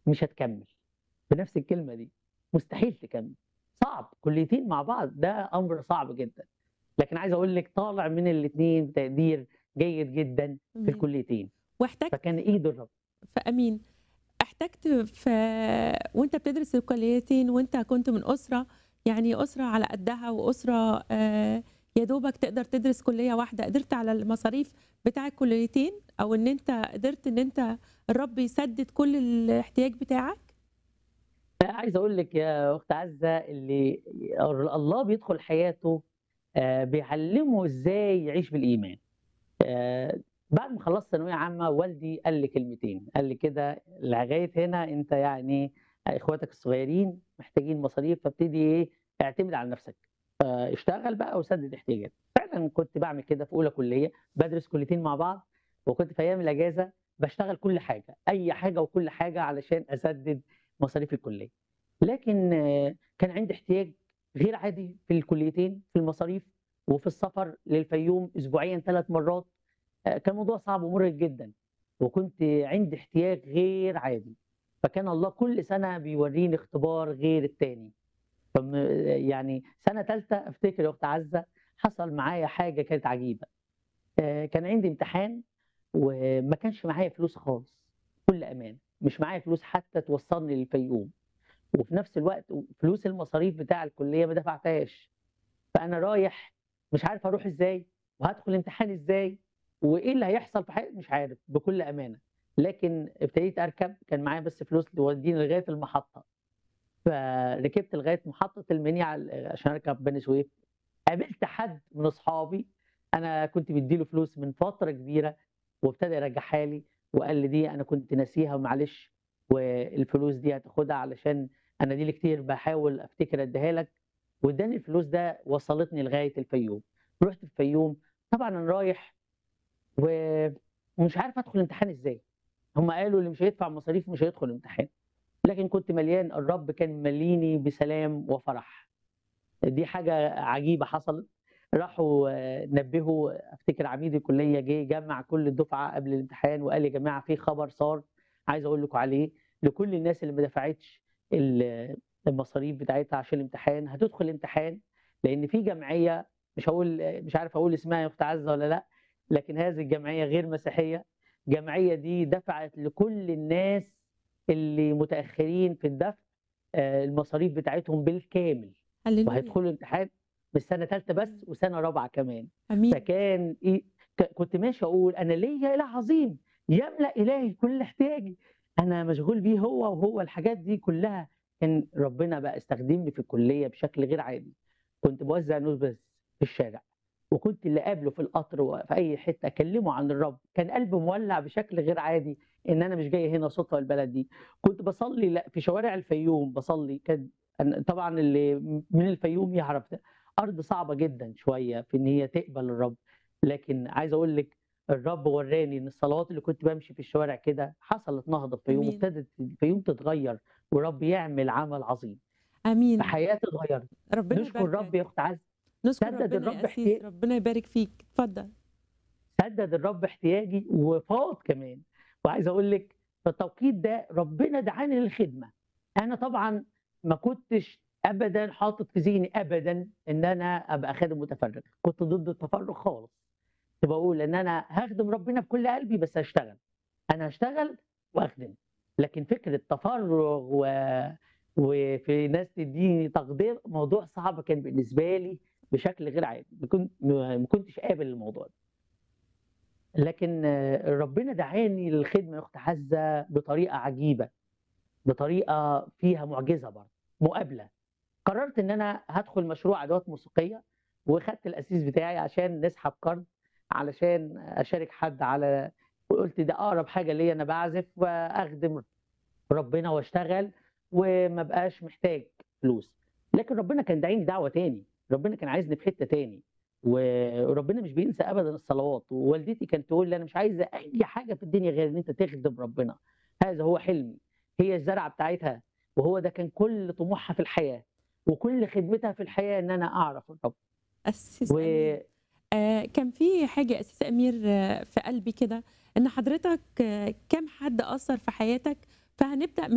مش هتكمل بنفس الكلمه دي مستحيل تكمل صعب كليتين مع بعض ده امر صعب جدا لكن عايز اقول لك طالع من الاثنين بتقدير جيد جدا في أمين. الكليتين واحتجت فكان ايد الرب فامين احتجت في وانت بتدرس الكليتين وانت كنت من اسره يعني اسره على قدها واسره آه، يا دوبك تقدر تدرس كليه واحده قدرت على المصاريف بتاع الكليتين او ان انت قدرت ان انت الرب يسدد كل الاحتياج بتاعك عايز اقول لك يا اخت عزه اللي الله بيدخل حياته آه، بيعلمه ازاي يعيش بالايمان آه، بعد ما خلصت ثانويه عامه والدي قال لي كلمتين قال لي كده لغايه هنا انت يعني اخواتك الصغيرين محتاجين مصاريف فابتدي ايه اعتمد على نفسك آه، اشتغل بقى وسدد احتياجاتك فعلا كنت بعمل كده في اولى كليه بدرس كليتين مع بعض وكنت في ايام الاجازه بشتغل كل حاجه اي حاجه وكل حاجه علشان اسدد مصاريف الكليه لكن آه، كان عندي احتياج غير عادي في الكليتين في المصاريف وفي السفر للفيوم اسبوعيا ثلاث مرات آه، كان موضوع صعب ومرهق جدا وكنت عندي احتياج غير عادي فكان الله كل سنه بيوريني اختبار غير التاني فم- يعني سنه ثالثه افتكر يا اخت عزه حصل معايا حاجه كانت عجيبه آه، كان عندي امتحان وما كانش معايا فلوس خالص كل امان مش معايا فلوس حتى توصلني للفيوم وفي نفس الوقت فلوس المصاريف بتاع الكليه ما دفعتهاش فانا رايح مش عارف اروح ازاي وهدخل الامتحان ازاي وايه اللي هيحصل في حياتي مش عارف بكل امانه لكن ابتديت اركب كان معايا بس فلوس توديني لغايه المحطه فركبت لغايه محطه المنيا عل- عشان اركب بني سويف قابلت حد من اصحابي انا كنت مديله فلوس من فتره كبيره وابتدى يرجعها لي وقال لي دي انا كنت ناسيها ومعلش والفلوس دي هتاخدها علشان انا دي اللي كتير بحاول افتكر اديها لك واداني الفلوس ده وصلتني لغايه الفيوم رحت الفيوم طبعا انا رايح ومش عارف ادخل الامتحان ازاي هم قالوا اللي مش هيدفع مصاريف مش هيدخل الامتحان لكن كنت مليان الرب كان مليني بسلام وفرح دي حاجه عجيبه حصلت راحوا آه، نبهوا افتكر عميد الكليه جه جمع كل الدفعه قبل الامتحان وقال يا جماعه في خبر صار عايز اقول لكم عليه لكل الناس اللي ما دفعتش ال- المصاريف بتاعتها عشان الامتحان هتدخل الامتحان لان في جمعيه مش هقول مش عارف اقول اسمها يا اخت عزه ولا لا لكن هذه الجمعيه غير مسيحيه الجمعيه دي دفعت لكل الناس اللي متاخرين في الدفع آه، المصاريف بتاعتهم بالكامل هللويا وهيدخلوا الامتحان مش سنه ثالثه بس وسنه رابعه كمان امين فكان إيه ك- كنت ماشي اقول انا ليا اله عظيم يملا الهي كل احتياجي انا مشغول بيه هو وهو الحاجات دي كلها كان ربنا بقى استخدمني في الكليه بشكل غير عادي كنت بوزع نوت بس في الشارع وكنت اللي قابله في القطر وفي اي حته اكلمه عن الرب كان قلبي مولع بشكل غير عادي ان انا مش جاي هنا صدفه البلد دي كنت بصلي لا في شوارع الفيوم بصلي كان أنا- طبعا اللي من الفيوم يعرف ده ارض صعبه جدا شويه في ان هي تقبل الرب لكن عايز اقول لك الرب وراني ان الصلوات اللي كنت بمشي في الشوارع كده حصلت نهضه في الفيوم أمين. وابتدت الفيوم تتغير والرب يعمل عمل عظيم امين فحياتي اتغيرت ربنا نشكر يباركك. الرب يا اخت عز نشكر سدد ربنا الرب يا أسيس احتياج- ربنا يبارك فيك اتفضل سدد الرب احتياجي وفاض كمان وعايز اقول لك في التوقيت ده ربنا دعاني للخدمه انا طبعا ما كنتش ابدا حاطط في ذهني ابدا ان انا ابقى خادم متفرغ كنت ضد التفرغ خالص كنت بقول ان انا هخدم ربنا بكل قلبي بس هشتغل انا هشتغل واخدم لكن فكره تفرغ و... وفي ناس تديني تقدير موضوع صعب كان بالنسبه لي بشكل غير عادي ما كنت- ما كنتش قابل الموضوع ده لكن آه، ربنا دعاني للخدمه يا اخت حزه بطريقه عجيبه بطريقه فيها معجزه برضه مقابله قررت ان انا هدخل مشروع ادوات موسيقيه وخدت الاسيس بتاعي عشان نسحب قرض علشان اشارك حد على وقلت ده اقرب حاجه ليا انا بعزف واخدم ربنا واشتغل وما بقاش محتاج فلوس لكن ربنا كان داعيني دعوه تاني ربنا كان عايزني في حته تاني وربنا مش بينسى ابدا الصلوات ووالدتي كانت تقول لي انا مش عايزه اي حاجه في الدنيا غير ان انت تخدم ربنا هذا هو حلمي هي الزرعه بتاعتها وهو ده كان كل طموحها في الحياه وكل خدمتها في الحياه ان انا اعرف الرب أسيس و... أمير آه كان في حاجة أسيس أمير آه في قلبي كده إن حضرتك آه كم حد أثر في حياتك فهنبدأ